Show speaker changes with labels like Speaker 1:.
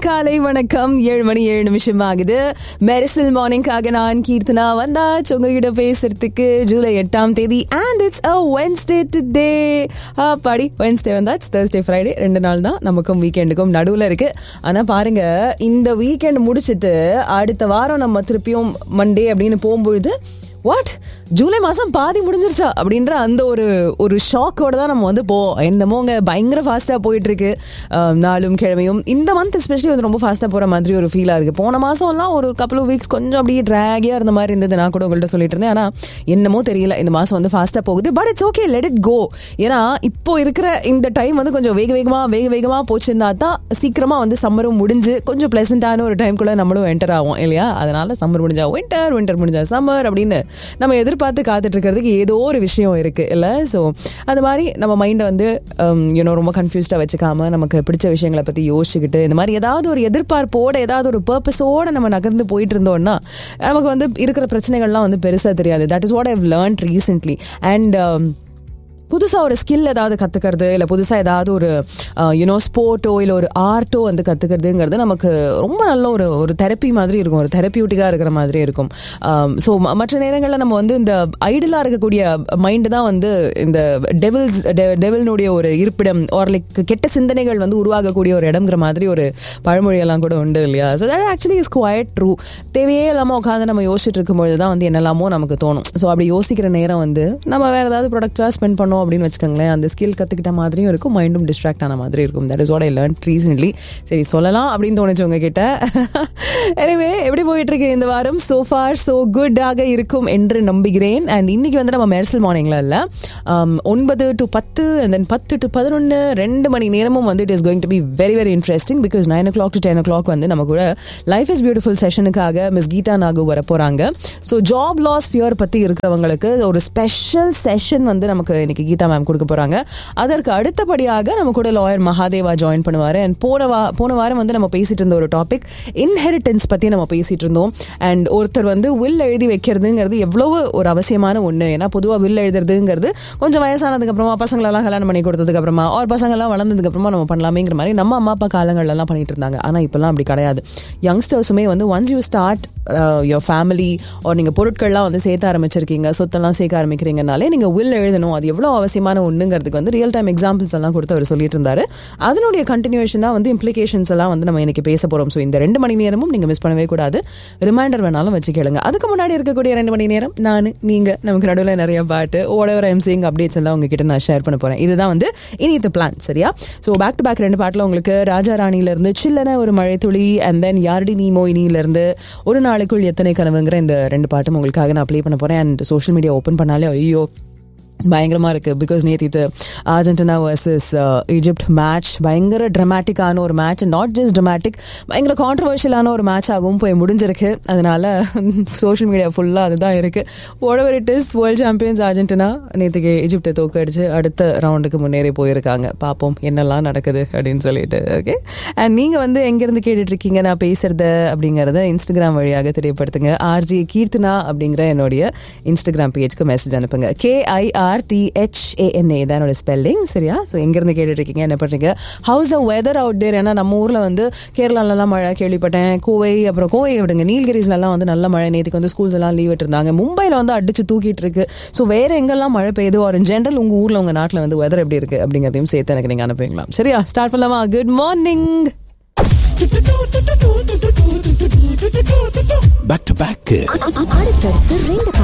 Speaker 1: காலை வணக்கம் ஏழு மணி ஏழு நிமிஷம் ஆகுது மெரிசல் மார்னிங்காக நான் கீர்த்தனா வந்தாச்சு உங்ககிட்ட பேசுறதுக்கு ஜூலை எட்டாம் தேதி and it's a Wednesday today பாடி வென்ஸ்டே வந்தாச்சு தேர்ஸ்டே ஃப்ரைடே ரெண்டு நாள் தான் நமக்கும் வீக்கெண்டுக்கும் நடுவில் இருக்கு ஆனா பாருங்க இந்த வீக்கெண்ட் முடிச்சிட்டு அடுத்த வாரம் நம்ம திருப்பியும் மண்டே அப்படின்னு போகும்பொழுது வாட் ஜூலை மாதம் பாதி முடிஞ்சிருச்சா அப்படின்ற அந்த ஒரு ஒரு ஷாக்கோட தான் நம்ம வந்து போ என்னமோங்க பயங்கர ஃபாஸ்ட்டாக போயிட்டு இருக்கு அஹ், நாளும் கிழமையும் இந்த மந்த் எஸ்பெஷலி வந்து ரொம்ப ஃபாஸ்ட்டாக போகிற மாதிரி ஒரு ஃபீலாக இருக்குது போன மாதம்லாம் ஒரு கப்பல் வீக்ஸ் கொஞ்சம் அப்படியே ட்ராகியாக இருந்த மாதிரி இருந்தது நான் கூட உங்கள்கிட்ட சொல்லிட்டு இருந்தேன் ஆனால் என்னமோ தெரியல இந்த மாதம் வந்து ஃபாஸ்ட்டாக போகுது but it's okay let it go ஏன்னா இப்போ இருக்கிற இந்த டைம் வந்து கொஞ்சம் வேக வேகமாக வேக வேகமாக போச்சுன்னா தான் சீக்கிரமாக வந்து சம்மரும் முடிஞ்சு கொஞ்சம் ப்ளசண்ட்டான ஒரு டைம்குள்ளே நம்மளும் என்டர் ஆகும் இல்லையா அதனால சம்மர் முடிஞ்சா வின்டர் வின்டர் முடிஞ்சா சம்மர் அப்படின்னு நம்ம எதிர்பார்த்து காத்துட்டு இருக்கிறதுக்கு ஏதோ ஒரு விஷயம் இருக்கு இல்லை ஸோ அது மாதிரி நம்ம மைண்டை வந்து யூனோ ரொம்ப கன்ஃபியூஸ்டாக வச்சுக்காம நமக்கு பிடிச்ச விஷயங்களை பற்றி யோசிச்சுக்கிட்டு இந்த மாதிரி ஏதாவது ஒரு எதிர்பார்ப்போட ஏதாவது ஒரு பர்பஸோட நம்ம நகர்ந்து போயிட்டு இருந்தோம்னா நமக்கு வந்து இருக்கிற பிரச்சனைகள்லாம் வந்து பெருசாக தெரியாது that is what I've learn recently and புதுசாக ஒரு ஸ்கில் ஏதாவது கற்றுக்கிறது இல்லை புதுசாக ஏதாவது ஒரு யூனோ ஸ்போர்ட்டோ இல்லை ஒரு ஆர்ட்டோ வந்து கற்றுக்கிறதுங்கிறது நமக்கு ரொம்ப நல்ல ஒரு ஒரு தெரப்பி மாதிரி இருக்கும் ஒரு தெரப்பியூட்டிக்காக இருக்கிற மாதிரி இருக்கும் ஸோ மற்ற நேரங்களில் நம்ம வந்து இந்த ஐடலாக இருக்கக்கூடிய மைண்டு தான் வந்து இந்த டெவில்ஸ் டெவில்னுடைய ஒரு இருப்பிடம் ஒரு லைக் கெட்ட சிந்தனைகள் வந்து உருவாகக்கூடிய ஒரு இடம்ங்கிற மாதிரி ஒரு பழமொழியெல்லாம் கூட உண்டு இல்லையா so that actually is quite true தேவையே இல்லாமல் உட்காந்து நம்ம யோசிச்சுட்டு இருக்கும்பொழுது தான் வந்து என்னெல்லாமோ நமக்கு தோணும் ஸோ அப்படி யோசிக்கிற நேரம் வந்து நம்ம வேறு ஏதாவது ப்ராடக்டாக ஸ்பெண்ட் பண்ணோம் அப்படின்னு வச்சுக்கோங்களேன் அந்த ஸ்கில் கற்றுக்கிட்ட மாதிரியும் இருக்கும் மைண்டும் டிஸ்ட்ராக்ட் ஆன மாதிரி இருக்கும் that is what I learn recently சரி சொல்லலாம் அப்படின்னு தோணுச்சு உங்ககிட்ட எனவே எப்படி போயிட்டு இருக்கு இந்த வாரம் சோ ஃபார் சோ குட்டாக இருக்கும் என்று நம்புகிறேன் அண்ட் இன்னைக்கு வந்து நம்ம மெர்சல் மார்னிங்ல இல்லை ஒன்பது டு பத்து அண்ட் தென் பத்து டு பதினொன்று ரெண்டு மணி நேரமும் வந்து it is going to be very very interesting because nine o'clock to ten o'clock வந்து நம்ம கூட லைஃப் இஸ் பியூட்டிஃபுல் செஷனுக்காக மிஸ் கீதா நாகு வர போறாங்க ஸோ ஜாப் லாஸ் ஃபியர் பத்தி இருக்கிறவங்களுக்கு ஒரு ஸ்பெஷல் செஷன் வந்து நமக்கு இன்னைக்கு கீதா மேம் கொடுக்க போறாங்க அதற்கு அடுத்தபடியாக நம்ம கூட லாயர் மகாதேவா ஜாயின் பண்ணுவாரு அண்ட் போன வா போன வாரம் வந்து நம்ம பேசிட்டு இருந்த ஒரு டாபிக் இன்ஹெரிட்டன்ஸ் பத்தி நம்ம பேசிட்டு இருந்தோம் அண்ட் ஒருத்தர் வந்து வில் எழுதி வைக்கிறதுங்கிறது எவ்வளவு ஒரு அவசியமான ஒண்ணு ஏன்னா பொதுவாக வில் எழுதுறதுங்கிறது கொஞ்சம் வயசானதுக்கு அப்புறமா பசங்களெல்லாம் கல்யாணம் பண்ணி கொடுத்ததுக்கு அப்புறமா ஒரு பசங்கள்லாம் வளர்ந்ததுக்கு அப்புறமா நம்ம பண்ணலாமேங்கிற மாதிரி நம்ம அம்மா அப்பா காலங்கள்ல எல்லாம் பண்ணிட்டு இருந்தாங்க ஆனா இப்பெல்லாம் அப்படி கிடையாது யங்ஸ்டர்ஸுமே வந்து once you start your family ஒரு நீங்கள் பொருட்கள்லாம் வந்து சேர்த்த ஆரம்பிச்சிருக்கீங்க சொத்தெல்லாம் சேர்க்க ஆரம்பிக்கிறீங்கனாலே நீங்கள் வில் எழுதணும் அது எவ்வளோ அவசியமான ஒன்றுங்கிறதுக்கு வந்து ரியல் டைம் எக்ஸாம்பிள்ஸ் எல்லாம் கொடுத்து அவர் சொல்லிட்டு இருந்தாரு அதனுடைய கண்டினியூஷனாக வந்து இம்ப்ளிகேஷன்ஸ் எல்லாம் வந்து நம்ம இன்னைக்கு பேச போகிறோம் ஸோ இந்த ரெண்டு மணி நேரமும் நீங்கள் மிஸ் பண்ணவே கூடாது ரிமைண்டர் வேணாலும் வச்சு கேளுங்க அதுக்கு முன்னாடி இருக்கக்கூடிய ரெண்டு மணி நேரம் நான் நீங்கள் நமக்கு நடுவில் நிறைய பாட்டு ஓடவர் எம்சிங் அப்டேட்ஸ் எல்லாம் உங்ககிட்ட நான் ஷேர் பண்ண போகிறேன் இதுதான் வந்து இனி இந்த பிளான் சரியா ஸோ பேக் டு பேக் ரெண்டு பாட்டில் உங்களுக்கு ராஜா ராணியிலேருந்து சில்லன ஒரு மழை துளி அண்ட் தென் யாரடி நீமோ இனியிலேருந்து ஒரு நாளுக்குள் எத்தனை கனவுங்கிற இந்த ரெண்டு பாட்டும் உங்களுக்காக நான் ப்ளே பண்ண போகிறேன் அண்ட் சோஷியல் மீடியா ஓப்பன் பண்ணாலே ஐயோ பயங்கரமாக இருக்குது பிகாஸ் நேற்று இது அர்ஜென்டினா வர்சஸ் ஈஜிப்ட் மேட்ச் பயங்கர ட்ரமாட்டிக்கான ஒரு மேட்ச் நாட் ஜஸ்ட் ட்ரமாட்டிக் பயங்கர கான்ட்ரவர்ஷியலான ஒரு மேட்ச் ஆகவும் போய் முடிஞ்சிருக்கு அதனால சோஷியல் மீடியா ஃபுல்லாக அதுதான் இருக்குது ஓடவர் it is world champions Argentina நேற்றுக்கு ஈஜிப்டை தோக்கடிச்சு அடுத்த ரவுண்டுக்கு முன்னேறி போயிருக்காங்க பார்ப்போம் என்னெல்லாம் நடக்குது அப்படின்னு சொல்லிட்டு ஓகே அண்ட் நீங்கள் வந்து எங்கேருந்து கேட்டுட்டு இருக்கீங்க நான் பேசுறது அப்படிங்கிறத இன்ஸ்டாகிராம் வழியாக தெரியப்படுத்துங்க ஆர்ஜி கீர்த்தனா அப்படிங்கிற என்னுடைய இன்ஸ்டாகிராம் பேஜ்க்கு மெசேஜ் அனுப்புங்க கேஐஆர் டிஹெச்ஏஎன்ஏ தான் என்னோட ஸ்பெல்லிங் சரியா ஸோ எங்கேருந்து கேட்டுட்டு இருக்கீங்க என்ன பண்ணுறீங்க how's a weather out there ஏன்னா நம்ம ஊரில் வந்து கேரளாலலாம் மழை கேள்விப்பட்டேன் கோவை அப்புறம் கோவை விடுங்க நீல்கிரிஸ்லலாம் வந்து நல்ல மழை நேற்றுக்கு வந்து ஸ்கூல்ஸ் எல்லாம் லீவ் விட்டுருந்தாங்க மும்பையில் வந்து அடிச்சு தூக்கிட்டு இருக்கு ஸோ வேற எங்கெல்லாம் மழை பெய்யுது ஒரு ஜென்ரல் உங்கள் ஊரில் உங்கள் நாட்டில் வந்து வெதர் எப்படி இருக்கு அப்படிங்கிறதையும் சேர்த்து எனக்கு நீங்கள் அனுப்புவீங்களா சரியா ஸ்டார்ட் பண்ணலாமா good morning
Speaker 2: back to back
Speaker 3: அடுத்தடுத்து ரெண்டு